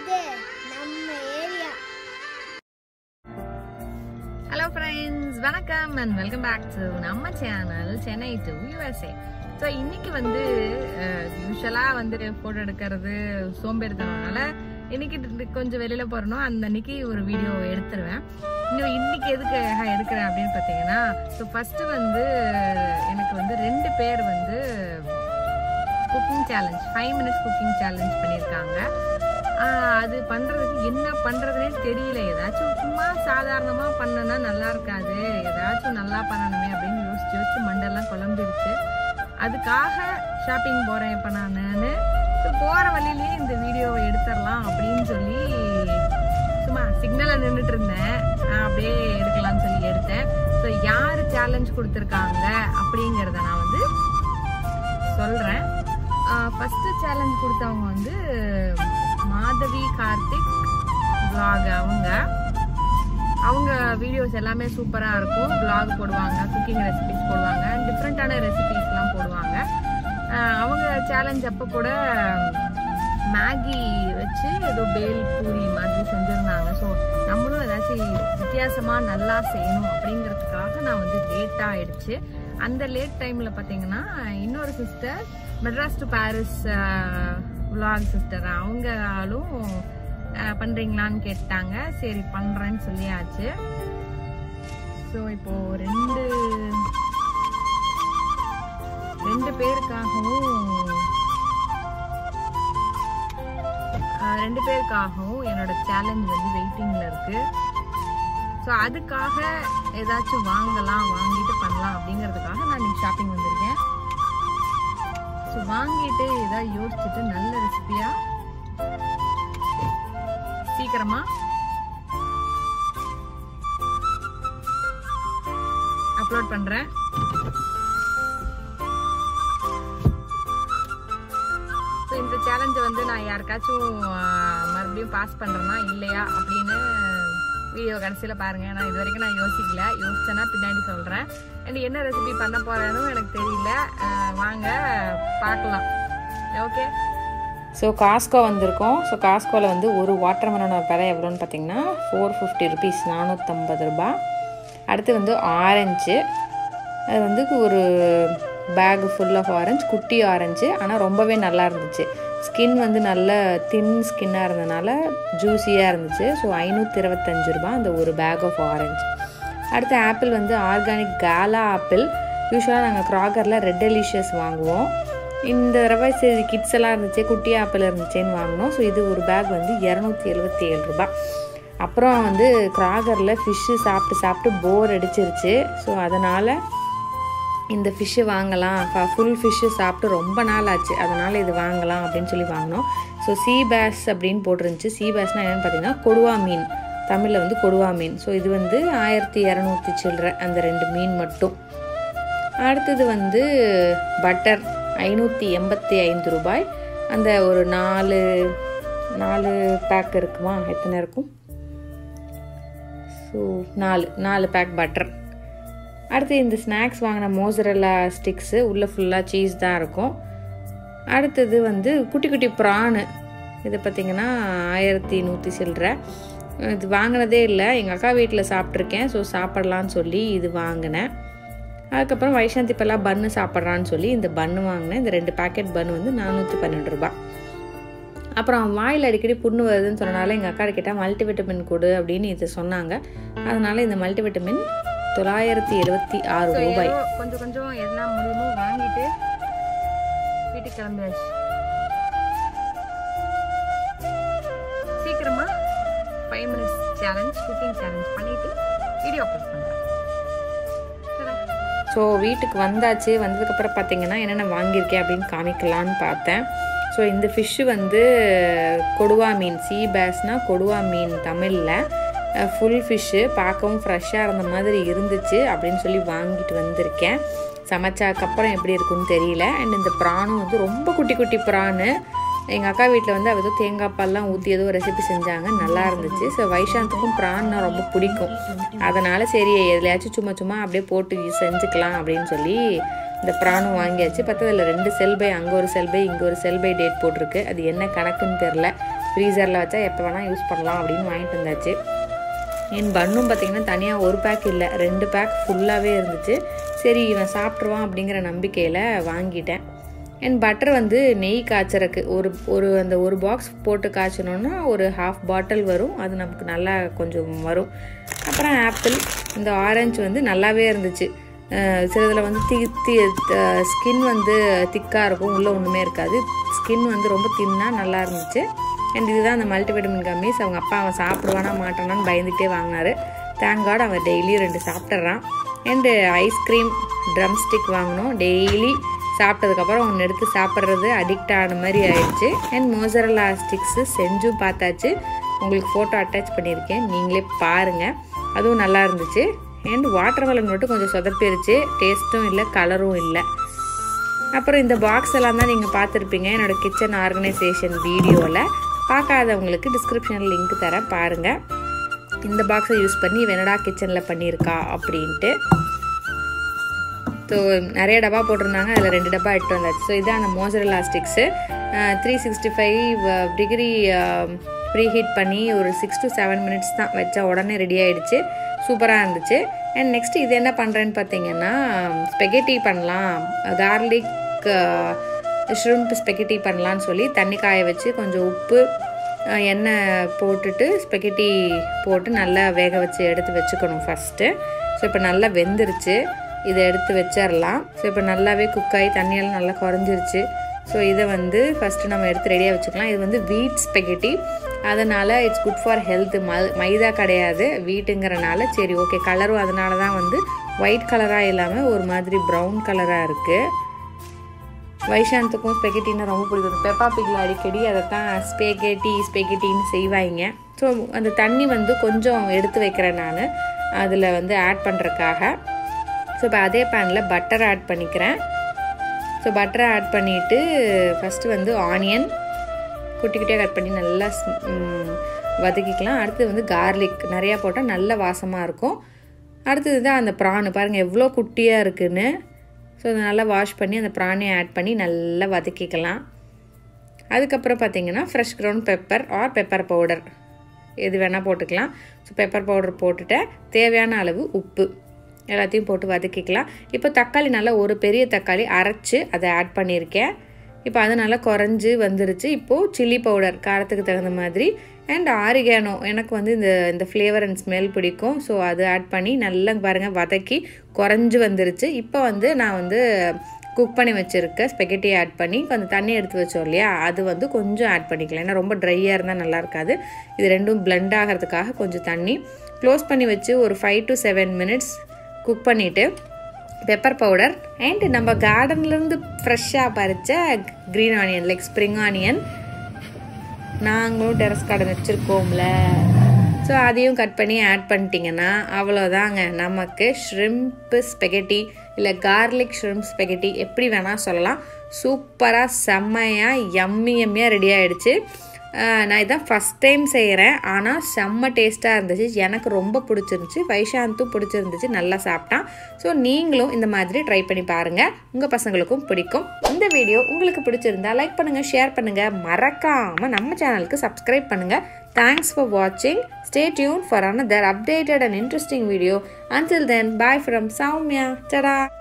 இது நம்ம area hello friends வணக்கம் அண்ட் வெல்கம் பேக் டு நம்ம channel Chennai to USA so இன்னைக்கு வந்து யூஸ்வலாக வந்து ஃபோட்டோ எடுக்கிறது சோம்பேறித்தனால இன்னைக்கு இது கொஞ்சம் வெளியில போறணும் அந்த அன்னைக்கு ஒரு வீடியோ எடுத்துருவேன் இன்னும் இன்னைக்கு எதுக்கு எடுக்கிறேன் அப்படின்னு பார்த்தீங்கன்னா ஸோ ஃபர்ஸ்ட் வந்து எனக்கு வந்து ரெண்டு பேர் வந்து cooking challenge five minutes cooking challenge பண்ணியிருக்காங்க ஆஹ் அது பண்றதுக்கு என்ன பண்றதுனே தெரியல ஏதாச்சும் சும்மா சாதாரணமா பண்ணனா நல்லா இருக்காது ஏதாச்சும் நல்லா பண்ணணுமே அப்படின்னு யோசிச்சு யோசிச்சு மண்டெல்லாம் குழம்பிருச்சு அதுக்காக ஷாப்பிங் போறேன் இப்ப நானு So, போற வழியிலேயே இந்த வீடியோவை எடுத்துடலாம் அப்படின்னு சொல்லி சும்மா சிக்னல்ல நின்றுட்டு இருந்தேன் நான் அப்படியே எடுக்கலாம்னு சொல்லி எடுத்தேன் ஸோ யாரு சேலஞ்ச் கொடுத்துருக்காங்க அப்படிங்கிறத நான் வந்து சொல்றேன் ஃபர்ஸ்ட் சேலஞ்ச் கொடுத்தவங்க வந்து மாதவி கார்த்திக் vlog அவங்க அவங்க வீடியோஸ் எல்லாமே சூப்பரா இருக்கும் vlog போடுவாங்க குக்கிங் ரெசிபிஸ் போடுவாங்க டிஃப்ரெண்டான ரெசிபிஸ்லாம் போடுவாங்க ஆஹ் அவங்க சேலஞ்ச் அப்போ கூட மேகி வச்சு ஏதோ பேல் பூரி மாதிரி செஞ்சுருந்தாங்க ஸோ நம்மளும் ஏதாச்சும் வித்தியாசமா நல்லா செய்யணும் அப்படிங்கிறதுக்காக நான் வந்து லேட்டாக ஆயிடுச்சு அந்த லேட் டைம்ல பார்த்தீங்கன்னா இன்னொரு sister Madras to Paris vlog sister அவங்களும் அஹ், பண்றீங்களான்னு கேட்டாங்க சரி பண்றேன்னு சொல்லியாச்சு ஸோ இப்போ ரெண்டு ரெண்டு பேருக்காகவும் அஹ், ரெண்டு பேருக்காகவும் என்னோட சேலஞ்ச் வந்து வெயிட்டிங்ல இருக்கு ஸோ அதுக்காக ஏதாச்சும் வாங்கலாம் வாங்கிட்டு பண்ணலாம் அப்படிங்கிறதுக்காக நான் இன்னைக்கு ஷாப்பிங் வந்திருக்கேன் ஸோ வாங்கிட்டு ஏதாவது யோசிச்சுட்டு நல்ல ரெசிபியா சீக்கிரமா அப்லோட் பண்றேன் ஸோ இந்த சேலஞ்சை வந்து நான் யாருக்காச்சும் ஆஹ், மறுபடியும் பாஸ் பண்றேனா இல்லையா அப்படின்னு வீடியோ கடைசியில் பாருங்க நான் இது வரைக்கும் நான் யோசிக்கல யோசிச்சேன்னா பின்னாடி சொல்றேன் அண்ட் என்ன ரெசிபி பண்ண போறேன்னு எனக்கு தெரியல ஆஹ், வாங்க பார்க்கலாம் ஓகே ஸோ காஸ்கோ வந்திருக்கோம் ஸோ காஸ்கோவில் வந்து ஒரு வாட்டர் மெலனோட விலை எவ்வளோன்னு பார்த்தீங்கன்னா ஃபோர் ஃபிஃப்டி ருபீஸ் நானூற்றம்பது ரூபா அடுத்து வந்து ஆரஞ்சு அது வந்து ஒரு பேக் ஃபுல் ஆஃப் ஆரஞ்சு குட்டி ஆரஞ்சு ஆனால் ரொம்பவே நல்லா இருந்துச்சு ஸ்கின் வந்து நல்ல தின் ஸ்கின்னாக இருந்தனால ஜூஸியாக இருந்துச்சு ஸோ ஐநூற்றி இருபத்தஞ்சு ரூபா அந்த ஒரு பேக் ஆஃப் ஆரஞ்சு அடுத்து ஆப்பிள் வந்து ஆர்கானிக் காலா ஆப்பிள் யூஸ்வலாக நாங்கள் க்ராகரில் ரெட் டெலிஷியஸ் வாங்குவோம் இந்த தடவை சரி கிட்ஸ் எல்லாம் இருந்துச்சு குட்டி ஆப்பிள் இருந்துச்சேன்னு வாங்கினோம் ஸோ இது ஒரு பேக் வந்து இரநூத்தி எழுபத்தி ஏழு ரூபாய் அப்புறம் வந்து க்ராகரில் ஃபிஷ்ஷு சாப்பிட்டு சாப்பிட்டு போர் அடிச்சிருச்சு ஸோ அதனால் இந்த ஃபிஷ்ஷு வாங்கலாம் ஃபுல் ஃபிஷ்ஷு சாப்பிட்டு ரொம்ப நாள் ஆச்சு அதனால் இது வாங்கலாம் அப்படின்னு சொல்லி வாங்கினோம் ஸோ சீ பேஸ் அப்படின்னு போட்டிருந்துச்சு சீ பேஸ்னால் என்னென்னு பார்த்தீங்கன்னா கொடுவா மீன் தமிழில் வந்து கொடுவா மீன் ஸோ இது வந்து ஆயிரத்தி இரநூத்தி சில்லற அந்த ரெண்டு மீன் மட்டும் அடுத்தது வந்து பட்டர் ஐநூற்றி எண்பத்தி ஐந்து ரூபாய் அந்த ஒரு நாலு நாலு பேக் இருக்குமா எத்தனை இருக்கும் ஸோ நாலு நாலு பேக் பட்டர் அடுத்து இந்த ஸ்நாக்ஸ் வாங்கின மோசரல்லா ஸ்டிக்ஸு உள்ளே ஃபுல்லாக சீஸ் தான் இருக்கும் அடுத்தது வந்து குட்டி குட்டி ப்ரானு இது பார்த்திங்கன்னா ஆயிரத்தி நூற்றி சில்லற இது வாங்கினதே இல்லை எங்கள் அக்கா வீட்டில் சாப்பிட்ருக்கேன் ஸோ சாப்பிட்லான்னு சொல்லி இது வாங்கினேன் அதுக்கப்புறம் வைஷாந்தி இப்போல்லாம் பன்னு சாப்பிட்றான்னு சொல்லி இந்த பன்னு வாங்கினேன் இந்த ரெண்டு பேக்கெட் பன்னு வந்து நானூற்றி பன்னெண்டு ரூபா அப்புறம் வாயில் அடிக்கடி புண்ணு வருதுன்னு சொன்னனால எங்கள் அக்கா கேட்டால் மல்டிவிட்டமின் கொடு அப்படின்னு இது சொன்னாங்க அதனால இந்த மல்டிவிட்டமின் தொள்ளாயிரத்தி எழுபத்தி ஆறு So, ரூபாய் ஏதோ கொஞ்சம் கொஞ்சம் என்ன முடியுமோ வாங்கிட்டு வீட்டுக்கு கிளம்பியாச்சு சீக்கிரமா five minutes challenge cooking challenge பண்ணிட்டு வீடியோ அப்லோட் பண்றேன் Ta-da. ஸோ வீட்டுக்கு வந்தாச்சு வந்ததுக்கப்புறம் பார்த்தீங்கன்னா என்னென்ன வாங்கியிருக்கேன் அப்படின்னு காமிக்கலான்னு பார்த்தேன் ஸோ இந்த ஃபிஷ்ஷு வந்து கொடுவா மீன் சீ பேஸ்னால் கொடுவா மீன் தமிழில் ஃபுல் ஃபிஷ்ஷு பார்க்கவும் ஃப்ரெஷ்ஷாக இருந்த மாதிரி இருந்துச்சு அப்படின்னு சொல்லி வாங்கிட்டு வந்திருக்கேன் சமைச்சாக்கப்புறம் எப்படி இருக்குன்னு தெரியல அண்ட் இந்த ப்ரானும் வந்து ரொம்ப குட்டி குட்டி ப்ரானு எங்கள் அக்கா வீட்டில் வந்து அவ ஏதோ தேங்காய் பால்லாம் ஊற்றி ஏதோ ரெசிபி செஞ்சாங்க நல்லா இருந்துச்சு ஸோ வைஷாந்துக்கும் ப்ரான்னா ரொம்ப பிடிக்கும் அதனால் சரி எதுலையாச்சும் சும்மா சும்மா அப்படியே போட்டு செஞ்சுக்கலாம் அப்படின்னு சொல்லி இந்த ப்ரானும் வாங்கியாச்சு பத்ததில் ரெண்டு செல்பை அங்கே ஒரு செல்பை இங்கே ஒரு செல்பை டேட் போட்டிருக்கு அது என்ன கணக்குன்னு தெரில ஃப்ரீசரில் வச்சா எப்போ வேணால் யூஸ் பண்ணலாம் அப்படின்னு வாங்கிட்டு வந்தாச்சு என் பன்னும் பார்த்திங்கன்னா தனியாக ஒரு பேக் இல்லை ரெண்டு பேக் ஃபுல்லாகவே இருந்துச்சு சரி இவன் சாப்பிட்ருவான் அப்படிங்கிற நம்பிக்கையில் வாங்கிட்டேன் அண்ட் பட்டர் வந்து நெய் காய்ச்சறக்கு ஒரு ஒரு அந்த ஒரு பாக்ஸ் போட்டு காய்ச்சணுன்னா ஒரு ஹாஃப் பாட்டில் வரும் அது நமக்கு நல்லா கொஞ்சம் வரும் அப்புறம் ஆப்பிள் இந்த ஆரஞ்சு வந்து நல்லாவே இருந்துச்சு சிலதில் வந்து தி தி ஸ்கின் வந்து திக்காக இருக்கும் உள்ளே ஒன்றுமே இருக்காது ஸ்கின் வந்து ரொம்ப தின்னாக நல்லா இருந்துச்சு அண்ட் இதுதான் அந்த மல்டிவிட்டமின் கம்மிஸ் அவங்க அப்பா அவன் சாப்பிடுவானா மாட்டானான்னு பயந்துகிட்டே வாங்கினாரு தேங்காட் அவன் டெய்லியும் ரெண்டு சாப்பிட்றான் அண்டு ஐஸ்கிரீம் ட்ரம் ஸ்டிக் வாங்கினோம் டெய்லி சாப்பிட்டதுக்கப்புறம் ஒன்று எடுத்து சாப்பிட்றது அடிக்ட் ஆன மாதிரி ஆயிடுச்சு அண்ட் மோசரலா ஸ்டிக்ஸு செஞ்சும் பார்த்தாச்சு உங்களுக்கு ஃபோட்டோ அட்டாச் பண்ணியிருக்கேன் நீங்களே பாருங்கள் அதுவும் நல்லா இருந்துச்சு அண்ட் வாட்டர் மெலன் மட்டும் கொஞ்சம் சொதப்பிருச்சு டேஸ்ட்டும் இல்லை கலரும் இல்லை அப்புறம் இந்த பாக்ஸ் எல்லாம் தான் நீங்கள் பார்த்துருப்பீங்க என்னோடய கிச்சன் ஆர்கனைசேஷன் வீடியோவில் பார்க்காதவங்களுக்கு டிஸ்கிரிப்ஷனில் லிங்க் தரேன் பாருங்கள் இந்த பாக்ஸை யூஸ் பண்ணி வெனடா கிச்சனில் பண்ணியிருக்கா அப்படின்ட்டு ஸோ நிறைய டப்பா போட்டிருந்தாங்க அதில் ரெண்டு டப்பா எடுத்து வந்தாச்சு ஸோ இதான் அந்த mozzarella sticks three sixty five degree preheat பண்ணி ஒரு சிக்ஸ் டு செவன் மினிட்ஸ் தான் வச்சா உடனே ரெடி ஆகிடுச்சு சூப்பராக இருந்துச்சு அண்ட் நெக்ஸ்ட் இது என்ன பண்ணுறேன்னு பார்த்தீங்கன்னா ஸ்பெகட்டி பண்ணலாம் கார்லிக் ஷ்ரிம்ப் ஸ்பெகட்டி பண்ணலான்னு சொல்லி தண்ணி காய வச்சு கொஞ்சம் உப்பு எண்ணெய் போட்டுட்டு ஸ்பெகட்டி போட்டு நல்லா வேக வச்சு எடுத்து வச்சுக்கணும் ஃபஸ்ட்டு ஸோ இப்போ நல்லா வெந்துருச்சு இதை எடுத்து வச்சிடலாம் ஸோ இப்போ நல்லாவே குக் ஆகி தண்ணியெல்லாம் நல்லா குறைஞ்சிருச்சு ஸோ இதை வந்து ஃபஸ்ட்டு நம்ம எடுத்து ரெடியாக வச்சுக்கலாம் இது வந்து வீட் ஸ்பெகட்டி அதனால் இட்ஸ் குட் ஃபார் ஹெல்த்து ம மைதா கிடையாது வீட்டுங்கிறனால சரி ஓகே கலரும் அதனால தான் வந்து ஒயிட் கலராக இல்லாமல் ஒரு மாதிரி ப்ரௌன் கலராக இருக்குது வைஷாந்துக்கும் ஸ்பெகட்டின்னா ரொம்ப பிடிக்கும் பெப்பா பிக்கில் அடிக்கடி அதை தான் ஸ்பெகட்டி ஸ்பெகட்டின்னு செய்வாங்க ஸோ அந்த தண்ணி வந்து கொஞ்சம் எடுத்து வைக்கிறேன் நான் அதில் வந்து ஆட் பண்ணுறக்காக ஸோ இப்போ அதே பேனில் பட்டர் ஆட் பண்ணிக்கிறேன் ஸோ பட்டரை ஆட் பண்ணிவிட்டு ஃபஸ்ட்டு வந்து ஆனியன் குட்டி குட்டியாக கட் பண்ணி நல்லா வதக்கிக்கலாம் அடுத்து வந்து கார்லிக் நிறையா போட்டால் நல்ல வாசமாக இருக்கும் அடுத்தது தான் அந்த ப்ரான் பாருங்கள் எவ்வளோ குட்டியாக இருக்குதுன்னு ஸோ அதை நல்லா வாஷ் பண்ணி அந்த ப்ரானை ஆட் பண்ணி நல்லா வதக்கிக்கலாம் அதுக்கப்புறம் பார்த்திங்கன்னா fresh ground pepper or pepper powder எது வேணால் போட்டுக்கலாம் ஸோ பெப்பர் பவுடர் போட்டுட்டேன் தேவையான அளவு உப்பு எல்லாத்தையும் போட்டு வதக்கிக்கலாம் இப்போ தக்காளி நல்லா ஒரு பெரிய தக்காளி அரைச்சி அதை ஆட் பண்ணியிருக்கேன் இப்போ அது நல்லா குறைஞ்சி வந்துருச்சு இப்போது சில்லி பவுடர் காரத்துக்கு தகுந்த மாதிரி அண்ட் ஆரிகானோ எனக்கு வந்து இந்த இந்த ஃப்ளேவர் அண்ட் ஸ்மெல் பிடிக்கும் ஸோ அது ஆட் பண்ணி நல்லா பாருங்கள் வதக்கி குறைஞ்சி வந்துருச்சு இப்போ வந்து நான் வந்து குக் பண்ணி வச்சுருக்க ஸ்பெகட்டி ஆட் பண்ணி கொஞ்சம் தண்ணி எடுத்து வச்சோம் இல்லையா அது வந்து கொஞ்சம் ஆட் பண்ணிக்கலாம் ஏன்னா ரொம்ப ட்ரையாக இருந்தால் நல்லா இருக்காது இது ரெண்டும் பிளெண்ட் ஆகிறதுக்காக கொஞ்சம் தண்ணி க்ளோஸ் பண்ணி வச்சு ஒரு five to seven minutes cook பண்ணிவிட்டு பெப்பர் பவுடர் அண்ட் நம்ம கார்டன்லேருந்து ஃப்ரெஷ்ஷாக பறித்த green onion like spring onion நாங்களும் டெரஸ் கார்டன் வச்சுருக்கோம்ல ஸோ அதையும் கட் பண்ணி ஆட் பண்ணிட்டீங்கன்னா அவ்வளோதாங்க நமக்கு ஷ்ரிம்ப்பு ஸ்பெகட்டி இல்லை கார்லிக் ஷ்ரிம்ப் ஸ்பெகட்டி எப்படி வேணால் சொல்லலாம் சூப்பராக செம்மையாக எம்மி எம்மியாக ரெடி ஆகிடுச்சு நான் இதான் ஃபஸ்ட் டைம் செய்கிறேன் ஆனால் செம்ம டேஸ்ட்டாக இருந்துச்சு எனக்கு ரொம்ப பிடிச்சிருந்துச்சி வைஷாந்தும் பிடிச்சிருந்துச்சு நல்லா சாப்பிட்டான் ஸோ நீங்களும் இந்த மாதிரி ட்ரை பண்ணி பாருங்கள் உங்கள் பசங்களுக்கும் பிடிக்கும் இந்த வீடியோ உங்களுக்கு பிடிச்சிருந்தா லைக் பண்ணுங்கள் ஷேர் பண்ணுங்கள் மறக்காமல் நம்ம சேனலுக்கு சப்ஸ்கிரைப் பண்ணுங்கள் தேங்க்ஸ் ஃபார் வாட்சிங் stay tuned for another updated and interesting video. Until then, bye from Soumya. Ta-da!